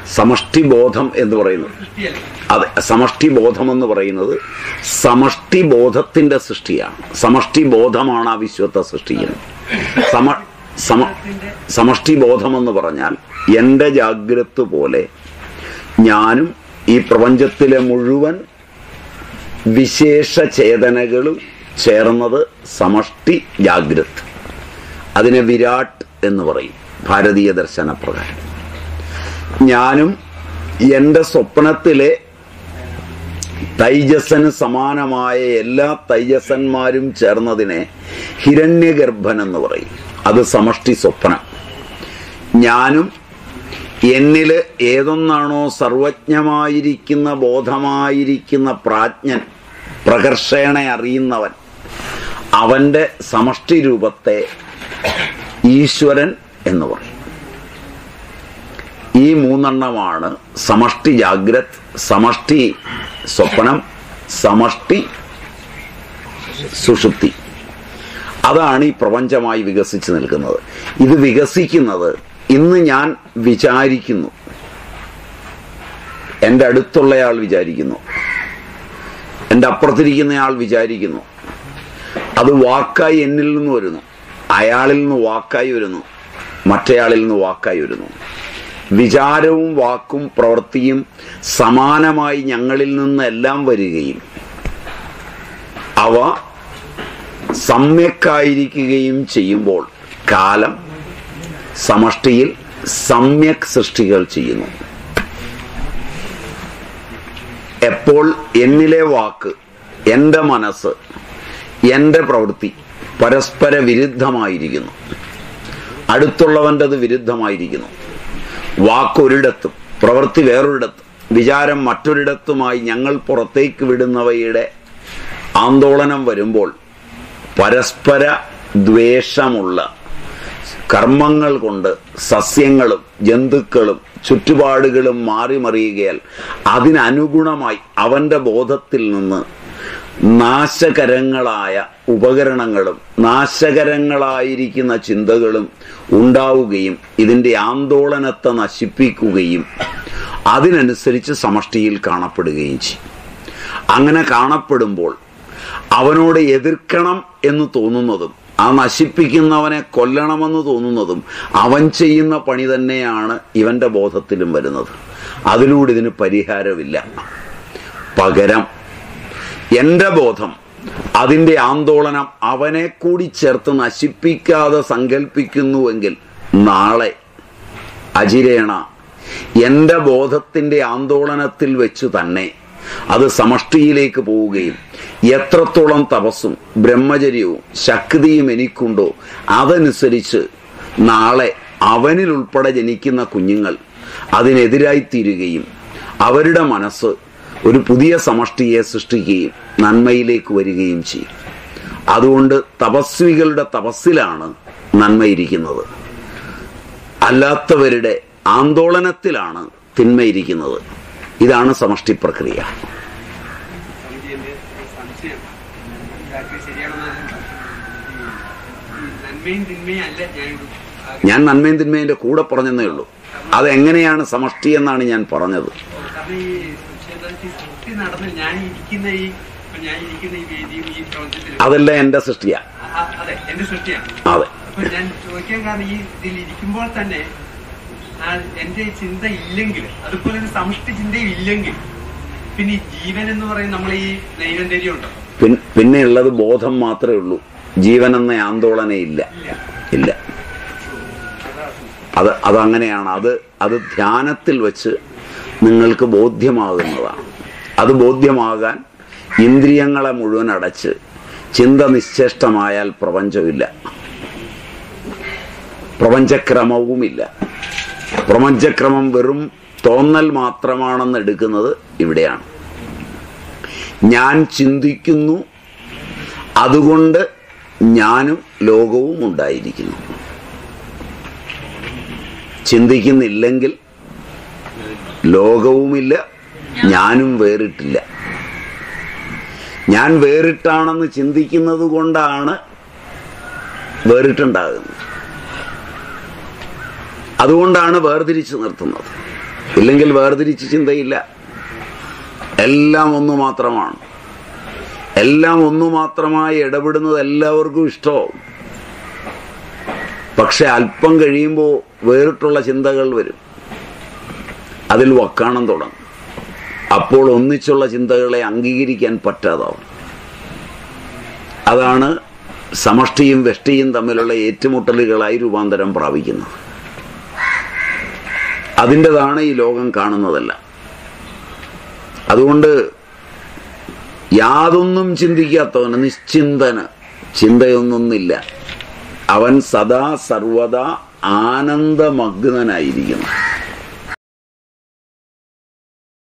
സമഷ്ടി ബോധം എന്ന് പറയുന്നത് സൃഷ്ടിയല്ലേ അതെ സമഷ്ടി ബോധം എന്ന് പറയുന്നത് സമഷ്ടി ബോധത്തിന്റെ സൃഷ്ടിയാണ് സമഷ്ടി ബോധമാണ് ആ വിശ്വത്തെ സൃഷ്ടിക്കുന്നത് സമ സമ സമഷ്ടി ബോധം എന്ന് പറഞ്ഞാൽ എൻ്റെ ജാഗ്രത പോലെ ഞാനും ഈ പ്രപഞ്ചത്തിലെ മുഴുവൻ വിശേഷ ചേതനകളും ചേർന്നത് സമഷ്ടി ജാഗ്രത് അതിനെ വിരാട് എന്ന് പറയും ഭാരതീയ ദർശന പ്രകാരം ഞാനും എൻ്റെ സ്വപ്നത്തിലെ തൈജസന് സമാനമായ എല്ലാ തൈജസന്മാരും ചേർന്നതിനെ ഹിരണ്യഗർഭൻ എന്ന് പറയും അത് സമഷ്ടി സ്വപ്നം ഞാനും എന്നില് ഏതൊന്നാണോ സർവജ്ഞമായിരിക്കുന്ന ബോധമായിരിക്കുന്ന പ്രാജ്ഞൻ പ്രകർഷേണ അറിയുന്നവൻ അവന്റെ സമഷ്ടി രൂപത്തെ ഈശ്വരൻ എന്ന് പറയും ഈ മൂന്നെണ്ണമാണ് സമഷ്ടി ജാഗ്രത് സമഷ്ടി സ്വപ്നം സമഷ്ടി സുഷുപ്തി അതാണ് ഈ പ്രപഞ്ചമായി വികസിച്ച് നിൽക്കുന്നത് ഇത് വികസിക്കുന്നത് ഇന്ന് ഞാൻ വിചാരിക്കുന്നു എൻ്റെ അടുത്തുള്ളയാൾ വിചാരിക്കുന്നു എൻ്റെ അപ്പുറത്തിരിക്കുന്നയാൾ വിചാരിക്കുന്നു അത് വാക്കായി എന്നിൽ നിന്ന് വരുന്നു അയാളിൽ നിന്ന് വാക്കായി വരുന്നു മറ്റേയാളിൽ നിന്ന് വാക്കായി വരുന്നു വിചാരവും വാക്കും പ്രവൃത്തിയും സമാനമായി ഞങ്ങളിൽ നിന്നെല്ലാം വരികയും അവ സമ്യക്കായിരിക്കുകയും ചെയ്യുമ്പോൾ കാലം സമഷ്ടിയിൽ സമ്യക് സൃഷ്ടികൾ ചെയ്യുന്നു എപ്പോൾ എന്നിലെ വാക്ക് എൻ്റെ മനസ്സ് എൻ്റെ പ്രവൃത്തി പരസ്പര വിരുദ്ധമായിരിക്കുന്നു അടുത്തുള്ളവൻ്റെത് വിരുദ്ധമായിരിക്കുന്നു വാക്കൊരിടത്തും പ്രവൃത്തി വേറൊരിടത്തും വിചാരം മറ്റൊരിടത്തുമായി ഞങ്ങൾ പുറത്തേക്ക് വിടുന്നവയുടെ ആന്തോളനം വരുമ്പോൾ പരസ്പര ദ്വേഷമുള്ള കർമ്മങ്ങൾ കൊണ്ട് സസ്യങ്ങളും ജന്തുക്കളും ചുറ്റുപാടുകളും മാറി മറിയുകയാൽ അതിനനുഗുണമായി അവന്റെ ബോധത്തിൽ നിന്ന് നാശകരങ്ങളായ ഉപകരണങ്ങളും നാശകരങ്ങളായിരിക്കുന്ന ചിന്തകളും ഉണ്ടാവുകയും ഇതിന്റെ ആന്തോളനത്തെ നശിപ്പിക്കുകയും അതിനനുസരിച്ച് സമഷ്ടിയിൽ കാണപ്പെടുകയും ചെയ്യും അങ്ങനെ കാണപ്പെടുമ്പോൾ അവനോട് എതിർക്കണം എന്ന് തോന്നുന്നതും ആ നശിപ്പിക്കുന്നവനെ കൊല്ലണമെന്ന് തോന്നുന്നതും അവൻ ചെയ്യുന്ന പണി തന്നെയാണ് ഇവന്റെ ബോധത്തിലും വരുന്നത് അതിലൂടെ ഇതിന് പരിഹാരമില്ല പകരം എന്റെ ബോധം അതിന്റെ ആന്തോളനം അവനെ കൂടി ചേർത്ത് നശിപ്പിക്കാതെ സങ്കല്പിക്കുന്നുവെങ്കിൽ നാളെ അജിരേണ എന്റെ ബോധത്തിന്റെ ആന്തോളനത്തിൽ വെച്ച് തന്നെ അത് സമഷ്ടിയിലേക്ക് പോവുകയും എത്രത്തോളം തപസ്സും ബ്രഹ്മചര്യവും ശക്തിയും എനിക്കുണ്ടോ അതനുസരിച്ച് നാളെ അവനിൽ ഉൾപ്പെടെ ജനിക്കുന്ന കുഞ്ഞുങ്ങൾ അതിനെതിരായിത്തീരുകയും അവരുടെ മനസ്സ് ഒരു പുതിയ സമഷ്ടിയെ സൃഷ്ടിക്കുകയും നന്മയിലേക്ക് വരികയും ചെയ്യും അതുകൊണ്ട് തപസ്വികളുടെ തപസ്സിലാണ് നന്മയിരിക്കുന്നത് അല്ലാത്തവരുടെ ആന്തോളനത്തിലാണ് തിന്മയിരിക്കുന്നത് ഇതാണ് സമഷ്ടി പ്രക്രിയ സ്വാമിജി എന്റെ ഒരു സംശയം ഇതാക്കി ശരിയാണെന്ന് ഈ നന്മയും തിന്മയും അല്ല ഞാൻ ആഗ്രഹിക്കുന്നത്. ഞാൻ നന്മയും തിന്മേന്റെ കൂടെ പറഞ്ഞതേ ഉള്ളൂ അതെങ്ങനെയാണ് സമഷ്ടി എന്നാണ് ഞാൻ പറഞ്ഞത് കാരണം ഈ സൃഷ്ടി സൃഷ്ടി നടന്ന് ഞാൻ ഇരിക്കുന്ന ഈ ഇപ്പൊ ഞാൻ ഇരിക്കുന്ന ഈ വേദിയും ഈ പ്രപഞ്ചത്തിലും അതെല്ലാം എന്റെ സൃഷ്ടിയാ ആ, അതെ എന്റെ സൃഷ്ടിയാണ് അതെ അപ്പൊ ഞാൻ ചോദിക്കാൻ കാരണം ഈ ഇതിൽ ഇരിക്കുമ്പോൾ തന്നെ ആ എന്റെ ചിന്ത ഇല്ലെങ്കിൽ അതുപോലെ ഒരു സമഷ്ടി ചിന്തയും ഇല്ലെങ്കിൽ പിന്നെ ഈ ജീവൻ എന്ന് പറയുന്ന നമ്മൾ ഈ നൈരന്തര്യം ഉണ്ടോ പിൻ- പിന്നെ ഉള്ളത് ബോധം മാത്രമേ ഉള്ളൂ ജീവൻ എന്ന ആന്തോളന ഇല്ല ഇല്ല ഇല്ല അത് അതങ്ങനെയാണ് അത് അത് ധ്യാനത്തിൽ വെച്ച് നിങ്ങൾക്ക് ബോധ്യമാകുന്നതാണ് അത് ബോധ്യമാകാൻ ഇന്ദ്രിയങ്ങളെ മുഴുവൻ അടച്ച് ചിന്ത നിശ്ചേഷ്ടമായാൽ പ്രപഞ്ചമില്ല പ്രപഞ്ചക്രമവുമില്ല പ്രപഞ്ചക്രമം വെറും തോന്നൽ മാത്രമാണെന്ന് എടുക്കുന്നത് ഇവിടെയാണ് ഞാൻ ചിന്തിക്കുന്നു അതുകൊണ്ട് ഞാനും ലോകവും ഉണ്ടായിരിക്കുന്നു ചിന്തിക്കുന്നില്ലെങ്കിൽ ലോകവുമില്ല ഞാനും വേറിട്ടില്ല ഞാൻ വേറിട്ടാണെന്ന് ചിന്തിക്കുന്നത് കൊണ്ടാണ് വേറിട്ടുണ്ടാകുന്നത് അതുകൊണ്ടാണ് വേർതിരിച്ചു നിർത്തുന്നത് ഇല്ലെങ്കിൽ വേർതിരിച്ച് ചിന്തയില്ല എല്ലാം ഒന്നു മാത്രമാണ് എല്ലാം ഒന്നു മാത്രമായി ഇടപെടുന്നത് എല്ലാവർക്കും ഇഷ്ടമാവും പക്ഷെ അല്പം കഴിയുമ്പോൾ വേറിട്ടുള്ള ചിന്തകൾ വരും അതിൽ വക്കാണം തുടങ്ങും അപ്പോൾ ഒന്നിച്ചുള്ള ചിന്തകളെ അംഗീകരിക്കാൻ പറ്റാതാവും അതാണ് സമഷ്ടിയും വെഷ്ടിയും തമ്മിലുള്ള ഏറ്റുമുട്ടലുകളായി രൂപാന്തരം പ്രാപിക്കുന്നത് അതിൻ്റെതാണ് ഈ ലോകം കാണുന്നതല്ല അതുകൊണ്ട് യാതൊന്നും ചിന്തിക്കാത്തവന് നിശ്ചിന്തന് ചിന്തയൊന്നൊന്നില്ല അവൻ സദാ സർവദാ ആനന്ദമഗ്നനായിരിക്കുന്നു